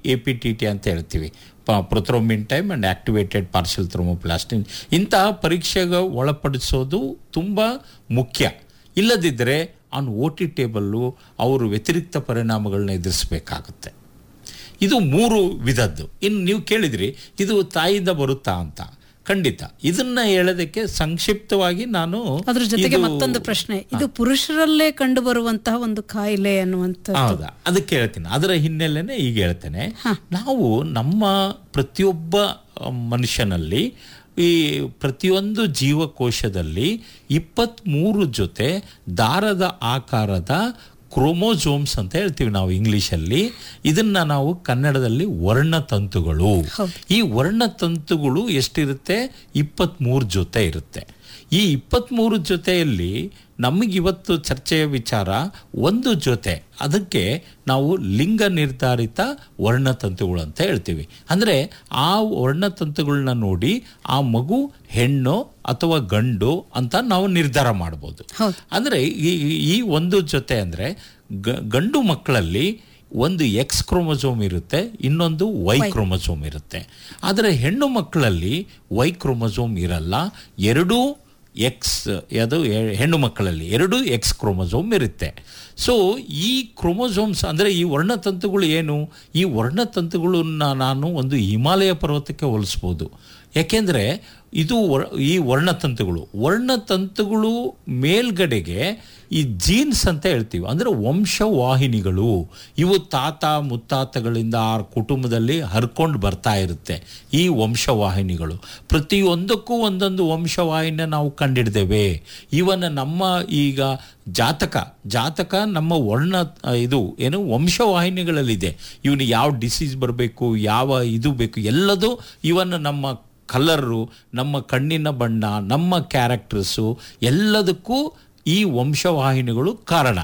A P T T ಅಂತ ಹೇಳ್ತೀವಿ prothrombin time and activated partial thromboplastin ಇಂತಹ ಪರೀಕ್ಷೆಗೆ ಒಳಪಡಿಸೋದು ತುಂಬ ಮುಖ್ಯ ಇಲ್ಲದಿದ್ದರೆ ಆನ್ ಓ ಟಿ ಟೇಬಲ್ಲು ಅವರು ವ್ಯತಿರಿಕ್ತ ಪರಿಣಾಮಗಳನ್ನ ಎದುರಿಸಬೇಕಾಗುತ್ತೆ ಇದು ಮೂರು ವಿಧದ್ದು ಇನ್ನು ನೀವು ಕೇಳಿದ್ರಿ ಇದು ತಾಯಿಯಿಂದ ಬರುತ್ತಾ ಅಂತ ಖಂಡಿತ ಇದನ್ನ ಹೇಳೋದಕ್ಕೆ ಸಂಕ್ಷಿಪ್ತವಾಗಿ ನಾನು ಅದ್ರ ಜೊತೆಗೆ ಇದು- ಮತ್ತೊಂದು ಪ್ರಶ್ನೆ ಇದು ಪುರುಷರಲ್ಲೇ ಕಂಡು ಬರುವಂತಹ ಒಂದು ಕಾಯಿಲೆ ಅನ್ನುವಂಥ ಹೌದಾ ಅದಕ್ಕೆ ಹೇಳ್ತೀನಿ ಅದರ ಹಿನ್ನೆಲೆನೇ ಈಗ ಹೇಳ್ತೇನೆ ನಾವು ನಮ್ಮ ಪ್ರತಿಯೊಬ್ಬ ಆ, ಮನುಷ್ಯನಲ್ಲಿ ಈ ಪ್ರತಿಯೊಂದು ಜೀವಕೋಶದಲ್ಲಿ ಇಪ್ಪತ್ತ್ಮೂರು ಜೊತೆ ದಾರದ ಆಕಾರದ ಕ್ರೋಮೋಸೋಮ್ಸ್ ಅಂತ ಹೇಳ್ತೀವಿ ನಾವು ಇಂಗ್ಲಿಷಲ್ಲಿ ಇದನ್ನ ನಾವು ಕನ್ನಡದಲ್ಲಿ ವರ್ಣತಂತುಗಳು ಈ ವರ್ಣತಂತುಗಳು ಎಷ್ಟಿರುತ್ತೆ ಇಪ್ಪತ್ತ್ಮೂರು ಜೊತೆ ಇರುತ್ತೆ ಈ ಇಪ್ಪತ್ತ್ಮೂರು ಜೊತೆಯಲ್ಲಿ ನಮಗಿವತ್ತು ಚರ್ಚೆಯ ವಿಚಾರ ಒಂದು ಜೊತೆ ಅದಕ್ಕೆ ನಾವು ಲಿಂಗ ನಿರ್ಧಾರಿತ ವರ್ಣತಂತುಗಳು ಅಂತ ಹೇಳ್ತೀವಿ ಅಂದರೆ ಆ ವರ್ಣತಂತುಗಳನ್ನ ನೋಡಿ ಆ ಮಗು ಹೆಣ್ಣು ಅಥವಾ ಗಂಡು ಅಂತ ನಾವು ನಿರ್ಧಾರ ಮಾಡ್ಬೋದು ಹೌದು. ಅಂದರೆ ಈ ಈ ಒಂದು ಜೊತೆ ಅಂದರೆ ಗಂಡು ಮಕ್ಕಳಲ್ಲಿ ಒಂದು ಎಕ್ಸ್ ಕ್ರೋಮೋಸೋಮ್ ಇರುತ್ತೆ ಇನ್ನೊಂದು ವೈ ಕ್ರೋಮೋಸೋಮ್ ಇರುತ್ತೆ ಆದರೆ ಹೆಣ್ಣು ಮಕ್ಕಳಲ್ಲಿ ವೈ ಕ್ರೋಮೋಸೋಮ್ ಇರಲ್ಲ ಎರಡೂ ಎಕ್ಸ್ ಅದು ಎ- ಹೆಣ್ಣು ಮಕ್ಕಳಲ್ಲಿ ಎರಡು ಎಕ್ಸ್ ಕ್ರೋಮೋಸೋಮ್ ಇರುತ್ತೆ ಸೊ ಈ ಕ್ರೋಮೋಸೋಮ್ಸ್ ಅಂದರೆ ಈ ವರ್ಣತಂತುಗಳು ಏನು ಈ ವರ್ಣತಂತುಗಳನ್ನ ನಾನು ಒಂದು ಹಿಮಾಲಯ ಪರ್ವತಕ್ಕೆ ಹೋಲಿಸ್ಬೋದು ಯಾಕೆಂದರೆ ಇದು ವರ್- ಈ ವರ್ಣತಂತುಗಳು ವರ್ಣತಂತುಗಳು ಮೇಲ್ಗಡೆಗೆ ಈ ಜೀನ್ಸ್ ಅಂತ ಹೇಳ್ತೀವಿ ಅಂದರೆ ವಂಶವಾಹಿನಿಗಳು ಇವು ತಾತ ಮುತ್ತಾತಗಳಿಂದ ಆ ಕುಟುಂಬದಲ್ಲಿ ಹರ್ಕೊಂಡು ಬರ್ತಾ ಇರುತ್ತೆ ಈ ವಂಶವಾಹಿನಿಗಳು ಪ್ರತಿಯೊಂದಕ್ಕೂ ಒಂದೊಂದು ವಂಶವಾಹಿನಿಯ ನಾವು ಕಂಡಿಡ್ದೇವೆ ಇವನ್ ನಮ್ಮ ಈಗ ಜಾತಕ ಜಾತಕ ನಮ್ಮ ವರ್ಣ ಆ, ಇದು ಏನು ವಂಶವಾಹಿನಿಗಳಲ್ಲಿದೆ ಇವನು ಯಾವ ಡಿಸೀಸ್ ಬರಬೇಕು ಯಾವ ಇದು ಬೇಕು ಎಲ್ಲದೂ ಇವನ್ ನಮ್ಮ ಕಲರು ನಮ್ಮ ಕಣ್ಣಿನ ಬಣ್ಣ ನಮ್ಮ ಕ್ಯಾರೆಕ್ಟರ್ಸು ಎಲ್ಲದಕ್ಕೂ ಈ ವಂಶವಾಹಿನಿಗಳು ಕಾರಣ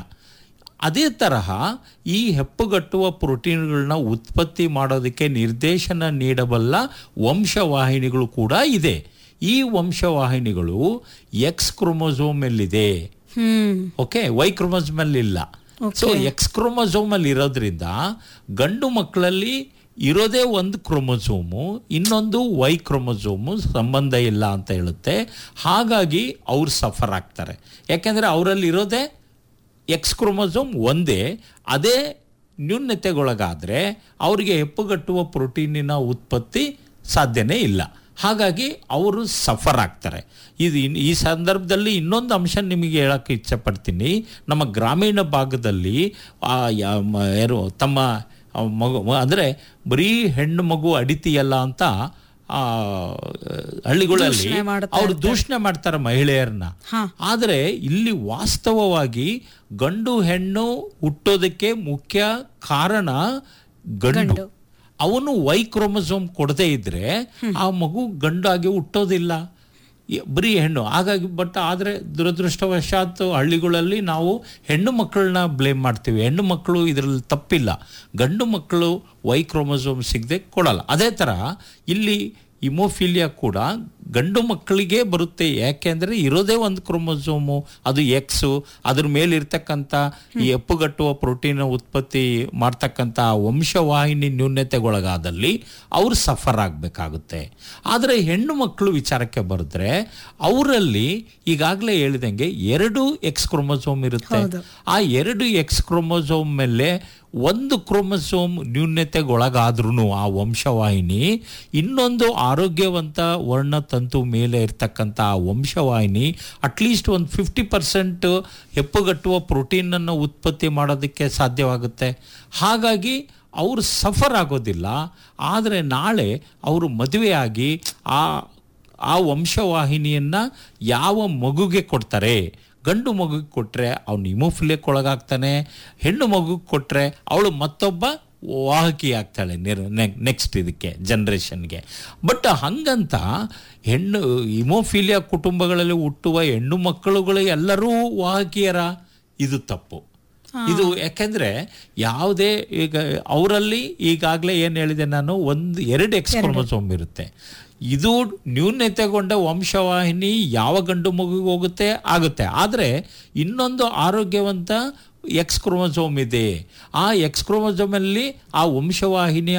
ಅದೇ ತರಹ ಈ ಹೆಪ್ಪುಗಟ್ಟುವ ಪ್ರೋಟೀನ್ಗಳನ್ನ ಉತ್ಪತ್ತಿ ಮಾಡೋದಕ್ಕೆ ನಿರ್ದೇಶನ ನೀಡಬಲ್ಲ ವಂಶವಾಹಿನಿಗಳು ಕೂಡ ಇದೆ ಈ ವಂಶವಾಹಿನಿಗಳು ಎಕ್ಸ್ ಕ್ರೋಮೋಸೋಮಲ್ಲಿದೆ ಹ್ಮ್ ಓಕೆ ವೈ ಕ್ರೋಮೋಸೋಮಲ್ಲಿ ಇಲ್ಲ ಸೊ ಎಕ್ಸ್ ಕ್ರೋಮೋಸೋಮಲ್ಲಿ ಇರೋದ್ರಿಂದ ಗಂಡು ಮಕ್ಕಳಲ್ಲಿ ಇರೋದೇ ಒಂದು ಕ್ರೋಮೋಸೋಮು ಇನ್ನೊಂದು ವೈ ಕ್ರೋಮೋಸೋಮು ಸಂಬಂಧ ಇಲ್ಲ ಅಂತ ಹೇಳುತ್ತೆ ಹಾಗಾಗಿ ಅವ್ರು ಸಫರ್ ಆಗ್ತಾರೆ ಯಾಕೆಂದರೆ ಅವರಲ್ಲಿ ಇರೋದೇ ಎಕ್ಸ್ ಕ್ರೋಮೋಸೋಮ್ ಒಂದೇ ಅದೇ ನ್ಯೂನ್ಯತೆಗೊಳಗಾದರೆ ಅವರಿಗೆ ಹೆಪ್ಪುಗಟ್ಟುವ ಪ್ರೋಟೀನಿನ ಉತ್ಪತ್ತಿ ಸಾಧ್ಯನೇ ಇಲ್ಲ ಹಾಗಾಗಿ ಅವರು ಸಫರ್ ಆಗ್ತಾರೆ ಇದು ಇನ್- ಈ ಸಂದರ್ಭದಲ್ಲಿ ಇನ್ನೊಂದು ಅಂಶ ನಿಮಗೆ ಹೇಳಕ್ಕೆ ಇಚ್ಛಪಡ್ತೀನಿ ನಮ್ಮ ಗ್ರಾಮೀಣ ಭಾಗದಲ್ಲಿ ಆ ಯಾ- ಮ- ಯಾರು ತಮ್ಮ ಆ ಮಗು ಅಂದರೆ ಬರೀ ಹೆಣ್ಣು ಮಗು ಅಡಿತೀಯಲ್ಲ ಅಂತ ಆ ಹಳ್ಳಿಗಳಲ್ಲಿ ದೂಷಣೆ ಮಾಡ್ತಾ ಅವರು ದೂಷಣೆ ಮಾಡ್ತಾರೆ ಮಹಿಳೆಯರನ್ನ ಹಾ. ಆದರೆ ಇಲ್ಲಿ ವಾಸ್ತವವಾಗಿ ಗಂಡು ಹೆಣ್ಣು ಹುಟ್ಟೋದಕ್ಕೆ ಮುಖ್ಯ ಕಾರಣ ಗಂಡು ಅವನು ವೈ ಕ್ರೋಮೋಸೋಮ್ ಕೊಡದೇ ಇದ್ರೆ ಆ ಮಗು ಗಂಡಾಗಿ ಹುಟ್ಟೋದಿಲ್ಲ ಈ- ಬರೀ ಹೆಣ್ಣು ಹಾಗಾಗಿ ಬಟ್ ಆದರೆ ದುರದೃಷ್ಟವಶಾತ್ ಹಳ್ಳಿಗಳಲ್ಲಿ ನಾವು ಹೆಣ್ಣು ಮಕ್ಕಳನ್ನ ಬ್ಲೇಮ್ ಮಾಡ್ತೀವಿ ಹೆಣ್ಣು ಮಕ್ಕಳು ಇದರಲ್ಲಿ ತಪ್ಪಿಲ್ಲ ಗಂಡು ಮಕ್ಕಳು ವೈ ಕ್ರೋಮೋಸೋಮ್ ಸಿಗದೆ ಕೊಡಲ್ಲ ಅದೇ ಥರ ಇಲ್ಲಿ ಇಮೋಫಿಲಿಯಾ ಕೂಡ ಗಂಡು ಮಕ್ಕಳಿಗೆ ಬರುತ್ತೆ ಯಾಕೆಂದರೆ ಇರೋದೇ ಒಂದು ಕ್ರೋಮೋಸೋಮು ಅದು ಎಕ್ಸು ಅದ್ರ ಮೇಲಿರ್ತಕ್ಕಂಥ ಈ ಎಪ್ಪುಗಟ್ಟುವ ಪ್ರೋಟೀನ್ ಉತ್ಪತ್ತಿ ಮಾಡ್ತಕ್ಕಂಥ ವಂಶವಾಹಿನಿ ನ್ಯೂನ್ಯತೆಗೊಳಗಾದಲ್ಲಿ ಅವರು ಸಫರ್ ಆಗಬೇಕಾಗುತ್ತೆ ಆದರೆ ಹೆಣ್ಣು ಮಕ್ಕಳು ವಿಚಾರಕ್ಕೆ ಬರೆದ್ರೆ ಅವರಲ್ಲಿ ಈಗಾಗಲೇ ಹೇಳಿದಂಗೆ ಎರಡು ಎಕ್ಸ್ ಕ್ರೋಮೋಸೋಮ್ ಇರುತ್ತೆ ಆ ಎರಡು ಎಕ್ಸ್ ಕ್ರೋಮೋಸೋಮ್ ಮೇಲೆ ಒಂದು ಕ್ರೋಮೋಸೋಮ್ ನ್ಯೂನ್ಯತೆಗೊಳಗಾದ್ರೂ ಆ ವಂಶವಾಹಿನಿ ಇನ್ನೊಂದು ಆರೋಗ್ಯವಂತ ವರ್ಣತಂತು ಮೇಲೆ ಇರ್ತಕ್ಕಂಥ ಆ ವಂಶವಾಹಿನಿ ಅಟ್ಲೀಸ್ಟ್ ಒಂದು ಫಿಫ್ಟಿ ಪರ್ಸೆಂಟ್ ಹೆಪ್ಪುಗಟ್ಟುವ ಪ್ರೋಟೀನನ್ನು ಉತ್ಪತ್ತಿ ಮಾಡೋದಕ್ಕೆ ಸಾಧ್ಯವಾಗುತ್ತೆ ಹಾಗಾಗಿ ಅವರು ಸಫರ್ ಆಗೋದಿಲ್ಲ ಆದರೆ ನಾಳೆ ಅವರು ಮದುವೆಯಾಗಿ ಆ ಆ ವಂಶವಾಹಿನಿಯನ್ನು ಯಾವ ಮಗುಗೆ ಕೊಡ್ತಾರೆ ಗಂಡು ಮಗುಗೆ ಕೊಟ್ಟರೆ ಅವನು ಇಮೋಫಿಲಿಯಕ್ಕೆ ಒಳಗಾಗ್ತಾನೆ ಹೆಣ್ಣು ಮಗುಗೆ ಕೊಟ್ಟರೆ ಅವಳು ಮತ್ತೊಬ್ಬ ವಾಹಕಿ ಆಗ್ತಾಳೆ ನಿರ್ ನೆಕ್ಸ್ಟ್ ಇದಕ್ಕೆ ಜನ್ರೇಷನ್ಗೆ ಬಟ್ ಹಂಗಂತ ಹೆಣ್ಣು ಇಮೋಫಿಲಿಯಾ ಕುಟುಂಬಗಳಲ್ಲಿ ಹುಟ್ಟುವ ಹೆಣ್ಣು ಮಕ್ಕಳುಗಳು ಎಲ್ಲರೂ ವಾಹಕಿಯರ ಇದು ತಪ್ಪು ಇದು ಯಾಕೆಂದ್ರೆ ಯಾವುದೇ ಈಗ ಅವರಲ್ಲಿ ಈಗಾಗಲೇ ಏನು ಹೇಳಿದೆ ನಾನು ಒಂದು ಎರಡು ಎಕ್ಸ್ ಕ್ರೋಮೋಸೋಮ್ ಇರುತ್ತೆ ಇದು ನ್ಯೂನ್ಯತೆಗೊಂಡ ವಂಶವಾಹಿನಿ ಯಾವ ಗಂಡು ಮಗುಗೆ ಹೋಗುತ್ತೆ ಆಗುತ್ತೆ ಆದರೆ ಇನ್ನೊಂದು ಆರೋಗ್ಯವಂತ ಎಕ್ಸ್ ಕ್ರೋಮೋಸೋಮ್ ಇದೆ ಆ ಎಕ್ಸ್ ಕ್ರೋಮೋಸೋಮಲ್ಲಿ ಆ ವಂಶವಾಹಿನಿ